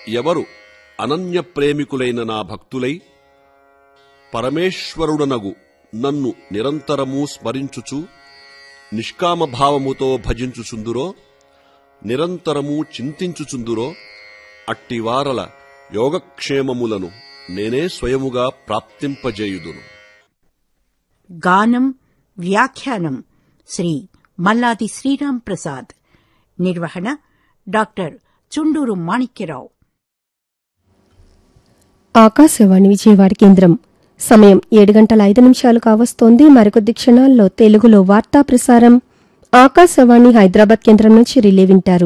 ఎవరు అనన్య ప్రేమికులైన నా భక్తులై పరమేశ్వరుడనగు నన్ను నిరంతరము స్మరించుచు నిష్కామభావముతో భజించుచుందురో నిరంతరము చింతించుచుందురో అట్టివారల యోగక్షేమములను నేనే స్వయముగా ప్రాప్తింపజేయుదును గానం వ్యాఖ్యానం శ్రీ మల్లాది శ్రీరాం ప్రసాద్ నిర్వహణ డాక్టర్ చుండూరు మాణిక్యరావు ఆకాశవాణి విజయవాడ కేంద్రం సమయం ఏడు గంటల ఐదు నిమిషాలు కావస్తోంది మరికొద్ది క్షణాల్లో తెలుగులో వార్తా ప్రసారం ఆకాశవాణి హైదరాబాద్ కేంద్రం నుంచి రిలే వింటారు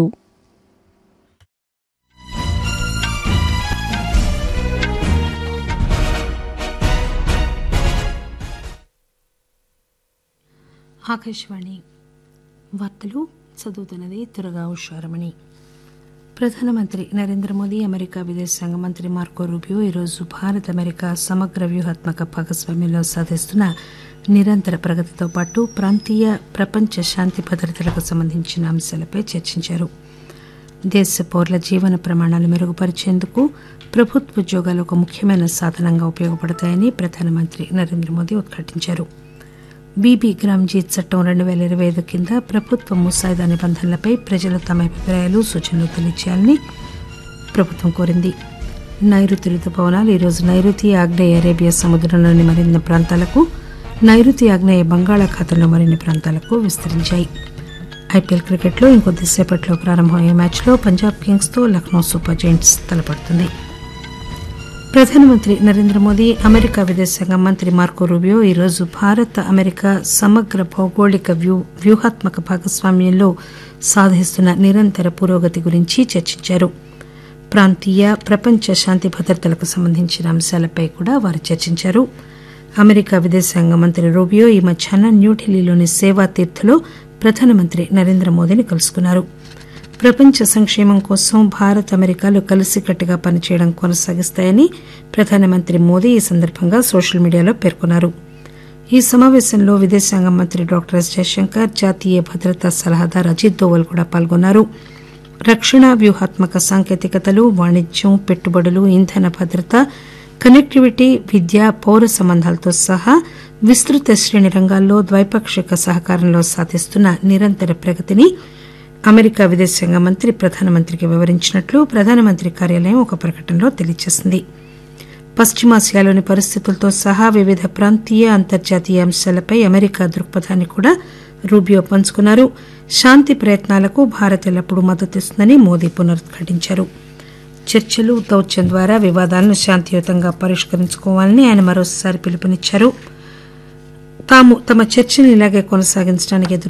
ఆకాశవాణి వార్తలు చదువుతున్నది తురగా ఉషారమణి ప్రధానమంత్రి నరేంద్ర మోదీ అమెరికా విదేశాంగ మంత్రి మార్కో రూబియో ఈరోజు భారత్ అమెరికా సమగ్ర వ్యూహాత్మక భాగస్వామ్యంలో సాధిస్తున్న నిరంతర ప్రగతితో పాటు ప్రాంతీయ ప్రపంచ శాంతి భద్రతలకు సంబంధించిన అంశాలపై చర్చించారు దేశ పౌరుల జీవన ప్రమాణాలు మెరుగుపరిచేందుకు ప్రభుత్వ ఉద్యోగాలు ఒక ముఖ్యమైన సాధనంగా ఉపయోగపడతాయని ప్రధానమంత్రి నరేంద్ర మోదీ ఉద్ఘాటించారు బీబీ గ్రామ్జీ చట్టం రెండు వేల ఇరవై ఐదు కింద ప్రభుత్వ ముసాయిదా నిబంధనలపై ప్రజలు తమ అభిప్రాయాలు సూచనలు తెలియచేయాలని ప్రభుత్వం కోరింది నైరుతి రుతుపవనాలు ఈరోజు నైరుతి ఆగ్నేయ అరేబియా సముద్రంలోని మరిన్ని ప్రాంతాలకు నైరుతి ఆగ్నేయ బంగాళాఖాతంలో మరిన్ని ప్రాంతాలకు విస్తరించాయి ఐపీఎల్ క్రికెట్లో ఇంకొద్దిసేపట్లో ప్రారంభమయ్యే మ్యాచ్లో పంజాబ్ కింగ్స్తో లక్నో సూపర్ జైంట్స్ తలపడుతుంది ప్రధానమంత్రి నరేంద్ర మోదీ అమెరికా విదేశాంగ మంత్రి మార్కో రూబియో ఈరోజు భారత్ అమెరికా సమగ్ర భౌగోళిక వ్యూ వ్యూహాత్మక భాగస్వామ్యంలో సాధిస్తున్న నిరంతర పురోగతి గురించి చర్చించారు ప్రాంతీయ ప్రపంచ శాంతి భద్రతలకు సంబంధించిన అంశాలపై కూడా వారు చర్చించారు అమెరికా విదేశాంగ మంత్రి రూబియో ఈ మధ్యాహ్నం న్యూఢిల్లీలోని సేవా తీర్థలో ప్రధానమంత్రి నరేంద్ర మోదీని కలుసుకున్నారు ప్రపంచ సంక్షేమం కోసం భారత్ అమెరికాలు కలిసికట్టుగా పనిచేయడం కొనసాగిస్తాయని ప్రధానమంత్రి మోదీ ఈ సందర్భంగా సోషల్ మీడియాలో పేర్కొన్నారు ఈ సమావేశంలో విదేశాంగ మంత్రి డాక్టర్ ఎస్ జయశంకర్ జాతీయ భద్రతా సలహాదారు అజిత్ దోవల్ కూడా పాల్గొన్నారు రక్షణ వ్యూహాత్మక సాంకేతికతలు వాణిజ్యం పెట్టుబడులు ఇంధన భద్రత కనెక్టివిటీ విద్య పౌర సంబంధాలతో సహా విస్తృత శ్రేణి రంగాల్లో ద్వైపాక్షిక సహకారంలో సాధిస్తున్న నిరంతర ప్రగతిని అమెరికా విదేశాంగ మంత్రి ప్రధానమంత్రికి వివరించినట్లు ప్రధానమంత్రి కార్యాలయం ఒక ప్రకటనలో తెలియజేసింది పశ్చిమాసియాలోని పరిస్థితులతో సహా వివిధ ప్రాంతీయ అంతర్జాతీయ అంశాలపై అమెరికా దృక్పథాన్ని కూడా రూబియో పంచుకున్నారు శాంతి ప్రయత్నాలకు భారత్ ఎల్లప్పుడూ మద్దతిస్తుందని మోదీ పునరుద్ఘాటించారు చర్చలు దౌత్యం ద్వారా వివాదాలను శాంతియుతంగా పరిష్కరించుకోవాలని ఆయన మరోసారి పిలుపునిచ్చారు తాము తమ చర్చను ఇలాగే కొనసాగించడానికి ఎదురు